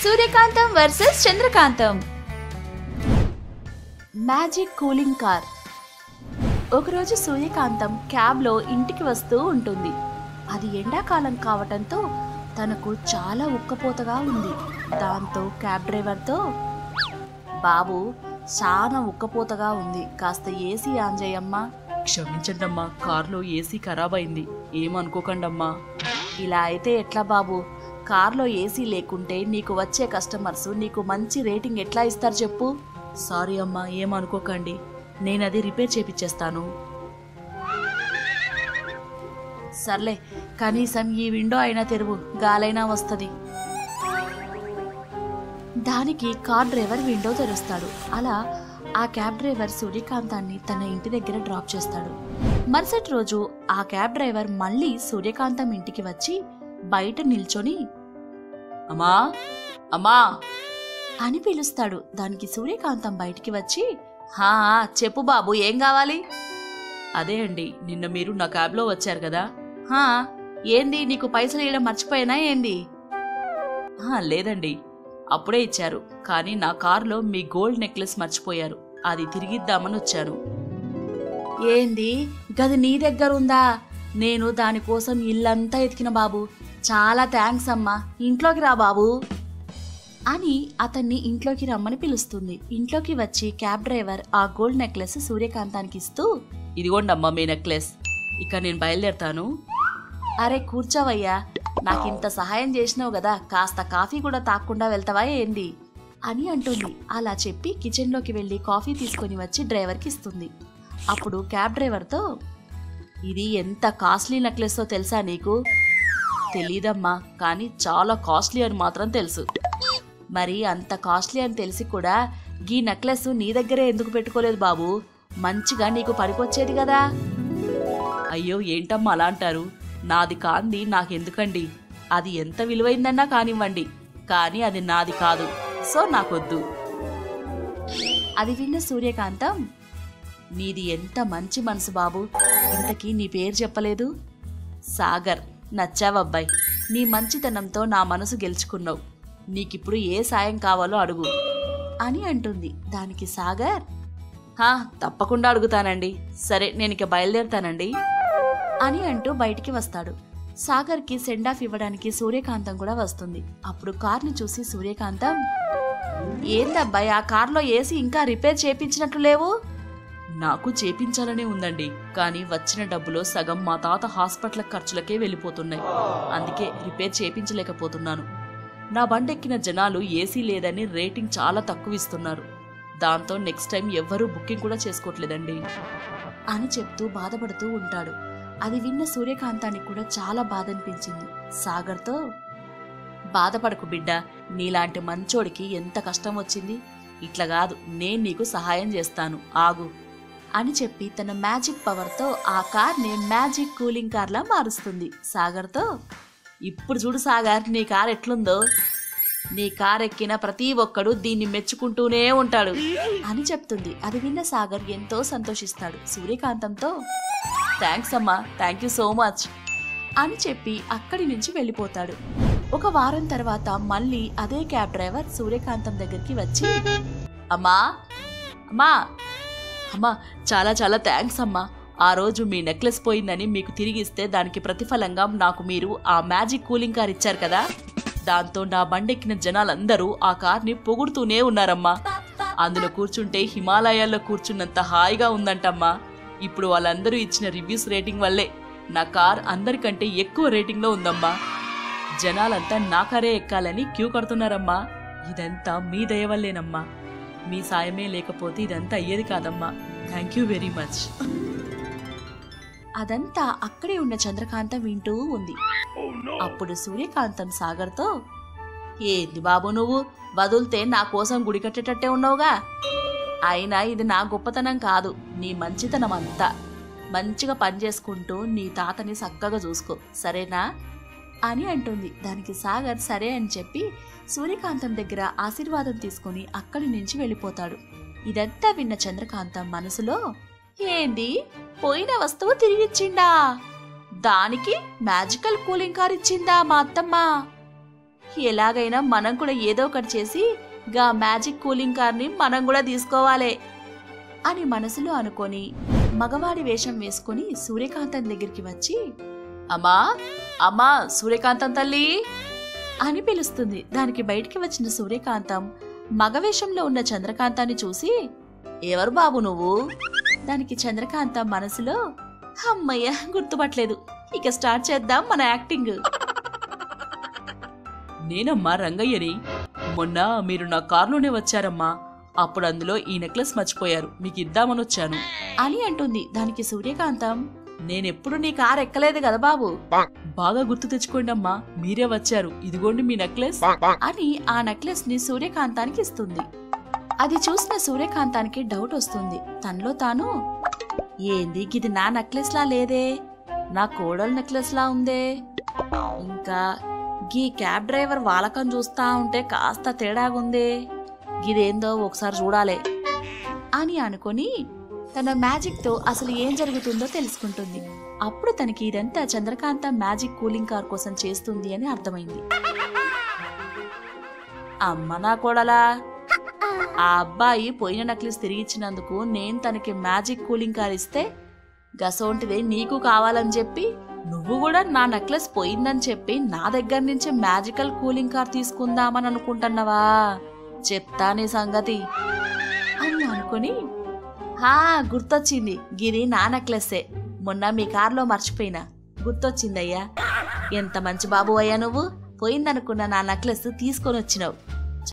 సూర్యకాంతం versus Chandrakantham magic cooling car ఒకరోజు సూర్యకాంతం క్యాబ్లో ఇంటికి వస్తూ ఉంటుంది అది ఎండాకాలం కావటంతో తనకు చాలా ఉక్కపోతగా ఉంది దాంతో క్యాబ్ డ్రైవర్తో బాబు చాలా ఉక్కపోతగా ఉంది కాస్త ఏసీ ఆన్ చేయమ్మా క్షమించండమ్మా కార్లో ఏసీ ఖరాబ్ అయింది ఏమనుకోకండమ్మా ఇలా అయితే ఎట్లా బాబు కార్లో ఏసీ లేకుంటే నీకు వచ్చే కస్టమర్స్ నీకు మంచి రేటింగ్ ఎట్లా ఇస్తారు చెప్పు సారీ అమ్మా ఏమనుకోకండి నేను అది రిపేర్ చేపిచ్చేస్తాను సర్లే కనీసం ఈ విండో అయినా తెరువు గాలైనా వస్తుంది దానికి కార్ డ్రైవర్ విండో తెరుస్తాడు అలా ఆ క్యాబ్ డ్రైవర్ సూర్యకాంతాన్ని తన ఇంటి దగ్గర డ్రాప్ చేస్తాడు మరుసటి రోజు ఆ క్యాబ్ డ్రైవర్ మళ్ళీ సూర్యకాంతం ఇంటికి వచ్చి బయట నిల్చొని అమ్మా అమ్మా అని పిలుస్తాడు దానికి సూర్యకాంతం బయటికి వచ్చి హా చెప్పు బాబు ఏం కావాలి అదే అండి నిన్న మీరు నా క్యాబ్లో వచ్చారు కదా హా ఏంది నీకు పైసలు ఇవ్వడం మర్చిపోయినా ఏంది ఆ, లేదండి అప్పుడే ఇచ్చారు కానీ నా కార్లో మీ గోల్డ్ నెక్లెస్ మర్చిపోయారు అది తిరిగిద్దామని వచ్చాను ఏంది గది నీ దగ్గర ఉందా నేను దానికోసం ఇల్లంతా ఎతికిన బాబు చాలా థ్యాంక్స్ అమ్మా ఇంట్లోకి రా బాబు అని అతన్ని ఇంట్లోకి రమ్మని పిలుస్తుంది ఇంట్లోకి వచ్చి క్యాబ్ డ్రైవర్ ఆ గోల్డ్ నెక్లెస్ సూర్యకాంతానికి ఇస్తూ ఇదిగోండమ్మా మీ నెక్లెస్ ఇక నేను బయలుదేరతాను అరే కూర్చోవయ్యా నాకింత సహాయం చేసినావు కదా కాస్త కాఫీ కూడా తాక్కుండా వెళ్తావా ఏంది అని అంటుంది అలా చెప్పి కిచెన్లోకి వెళ్ళి కాఫీ తీసుకొని వచ్చి డ్రైవర్కి ఇస్తుంది అప్పుడు క్యాబ్ డ్రైవర్తో ఇది ఎంత కాస్ట్లీ నెక్లెస్తో తెలుసా నీకు తెలీదమ్మా కానీ చాలా కాస్ట్లీ అని మాత్రం తెలుసు మరి అంత కాస్ట్లీ అని తెలిసి కూడా గీ నెక్లెస్ నీ దగ్గరే ఎందుకు పెట్టుకోలేదు బాబు మంచిగా నీకు పనికొచ్చేది కదా అయ్యో ఏంటమ్మా అలా అంటారు నాది కాంది నాకెందుకండి అది ఎంత విలువైందన్నా కానివ్వండి కానీ అది నాది కాదు సో నాకొద్దు అది విన్న సూర్యకాంతం నీది ఎంత మంచి మనసు బాబు ఇంతకీ నీ పేరు చెప్పలేదు సాగర్ నచ్చావబ్బాయి నీ మంచితనంతో నా మనసు గెలుచుకున్నావు నీకిప్పుడు ఏ సాయం కావాలో అడుగు అని అంటుంది దానికి సాగర్ హా తప్పకుండా అడుగుతానండి సరే నేను ఇక బయలుదేరుతానండి అని అంటూ బయటికి వస్తాడు సాగర్కి సెండ్ ఆఫ్ ఇవ్వడానికి సూర్యకాంతం కూడా వస్తుంది అప్పుడు కార్ని చూసి సూర్యకాంతం ఏందబ్బాయి ఆ కార్లో ఏసీ ఇంకా రిపేర్ చేపించినట్లు లేవు నాకు చేపించాలనే ఉందండి కానీ వచ్చిన డబ్బులో సగం మా తాత హాస్పిటల్ ఖర్చులకే వెళ్ళిపోతున్నాయి అందుకే రిపేర్ చేపించలేకపోతున్నాను నా బండెక్కిన జనాలు ఏసీ లేదని రేటింగ్ చాలా తక్కువ ఇస్తున్నారు దాంతో నెక్స్ట్ టైం ఎవ్వరూ బుకింగ్ కూడా చేసుకోవట్లేదండి అని చెప్తూ బాధపడుతూ ఉంటాడు అది విన్న సూర్యకాంతానికి కూడా చాలా బాధ అనిపించింది సాగర్తో బాధపడకు బిడ్డ నీలాంటి మంచోడికి ఎంత కష్టం వచ్చింది ఇట్లా కాదు నేను నీకు సహాయం చేస్తాను ఆగు అని చెప్పి తన మ్యాజిక్ పవర్తో ఆ కార్ని మ్యాజిక్ కూలింగ్ కార్లా మారుస్తుంది సాగర్తో ఇప్పుడు చూడు సాగర్ నీ కార్ ఎట్లుందో నీ కార్ ఎక్కిన ప్రతి ఒక్కడు దీన్ని మెచ్చుకుంటూనే ఉంటాడు అని చెప్తుంది అది విన్న సాగర్ ఎంతో సంతోషిస్తాడు సూర్యకాంతంతో థ్యాంక్స్ అమ్మా థ్యాంక్ యూ సో మచ్ అని చెప్పి అక్కడి నుంచి వెళ్ళిపోతాడు ఒక వారం తర్వాత మళ్ళీ అదే క్యాబ్ డ్రైవర్ సూర్యకాంతం దగ్గరికి వచ్చి అమ్మా అమ్మా అమ్మా చాలా చాలా థ్యాంక్స్ అమ్మా ఆ రోజు మీ నెక్లెస్ పోయిందని మీకు తిరిగిస్తే దానికి ప్రతిఫలంగా నాకు మీరు ఆ మ్యాజిక్ కూలింగ్ కార్ ఇచ్చారు కదా దాంతో నా బండెక్కిన జనాలందరూ ఆ కార్ని పొగుడుతూనే ఉన్నారమ్మా అందులో కూర్చుంటే హిమాలయాల్లో కూర్చున్నంత హాయిగా ఉందంటమ్మా ఇప్పుడు వాళ్ళందరూ ఇచ్చిన రివ్యూస్ రేటింగ్ వల్లే నా కార్ అందరికంటే ఎక్కువ రేటింగ్లో ఉందమ్మా జనాలంతా నా కారే ఎక్కాలని క్యూ కడుతున్నారమ్మా ఇదంతా మీ దయ వల్లేనమ్మా మీ సాయమే లేకపోతే ఇదంతా అయ్యేది కాదమ్మా థ్యాంక్ యూ వెరీ మచ్ అదంతా అక్కడే ఉన్న చంద్రకాంతం వింటూ ఉంది అప్పుడు సూర్యకాంతం సాగర్తో ఏంది బాబు నువ్వు వదులుతే నా కోసం గుడి కట్టేటట్టే ఉన్నావుగా అయినా ఇది నా గొప్పతనం కాదు నీ మంచితనం అంతా మంచిగా పనిచేసుకుంటూ నీ తాతని చక్కగా చూసుకో సరేనా అని అంటుంది దానికి సాగర్ సరే అని చెప్పి సూర్యకాంతం దగ్గర ఆశీర్వాదం తీసుకుని అక్కడి నుంచి వెళ్ళిపోతాడు ఇదంతా విన్న చంద్రకాంతం మనసులో ఏంది పోయిన వస్తువు తిరిగిచ్చిండా దానికి మ్యాజికల్ కూలింగ్ కార్ ఇచ్చిందా మా అత్తమ్మ ఎలాగైనా మనం కూడా ఏదో ఒకటి చేసి గా మ్యాజిక్ కూలింగ్ కార్ని మనం కూడా తీసుకోవాలే అని మనసులో అనుకొని మగవాడి వేషం వేసుకుని సూర్యకాంతం దగ్గరికి వచ్చి అమ్మా అమ్మా సూర్యకాంతం తల్లి అని పిలుస్తుంది దానికి బయటికి వచ్చిన సూర్యకాంతం మగవేషంలో ఉన్న చంద్రకాంతాన్ని చూసి ఎవరు బాబు నువ్వు దానికి చంద్రకాంతం మనసులో అమ్మయ్య గుర్తుపట్టలేదు ఇక స్టార్ట్ చేద్దాం మన యాక్టింగ్ నేనమ్మా రంగయ్యని మొన్న మీరు నా కారులోనే వచ్చారమ్మా అప్పుడు అందులో ఈ నెక్లెస్ మర్చిపోయారు మీకు ఇద్దామని వచ్చాను అని అంటుంది దానికి సూర్యకాంతం నేనెప్పుడు నీ కారు ఎక్కలేదు కదా బాబు బాగా గుర్తు తెచ్చుకోండి అమ్మా మీరే వచ్చారు ఇదిగోండి మీ నెక్లెస్ అని ఆ నెక్లెస్ ని సూర్యకాంతానికి ఇస్తుంది అది చూసిన సూర్యకాంతానికి డౌట్ వస్తుంది తనలో తాను ఏంది ఇది నా నెక్లెస్ లా లేదే నా కోడల నెక్లెస్ లా ఉందే ఇంకా గీ క్యాబ్ డ్రైవర్ వాలకం చూస్తా ఉంటే కాస్త తేడాగుందే గిదేందో ఒకసారి చూడాలే అని అనుకొని తన మ్యాజిక్ తో అసలు ఏం జరుగుతుందో తెలుసుకుంటుంది అప్పుడు తనకి ఇదంతా చంద్రకాంత మ్యాజిక్ కూలింగ్ కార్ కోసం చేస్తుంది అని అర్థమైంది అమ్మ నా కోడలా ఆ అబ్బాయి పోయిన నక్లెస్ తిరిగిచ్చినందుకు నేను తనకి మ్యాజిక్ కూలింగ్ కార్ ఇస్తే గసోంటిదే నీకు కావాలని చెప్పి నువ్వు కూడా నా నెక్లెస్ పోయిందని చెప్పి నా దగ్గర నుంచి మ్యాజికల్ కూలింగ్ కార్ తీసుకుందామని అనుకుంటున్నావా చెప్తా నీ సంగతి అని అనుకుని హా గుర్తొచ్చింది గిది నా నెక్లెస్సే మొన్న మీ కార్లో మర్చిపోయినా గుర్తొచ్చిందయ్యా ఎంత మంచి బాబు అయ్యా నువ్వు పోయిందనుకున్న నా నెక్లెస్ తీసుకొని వచ్చినావు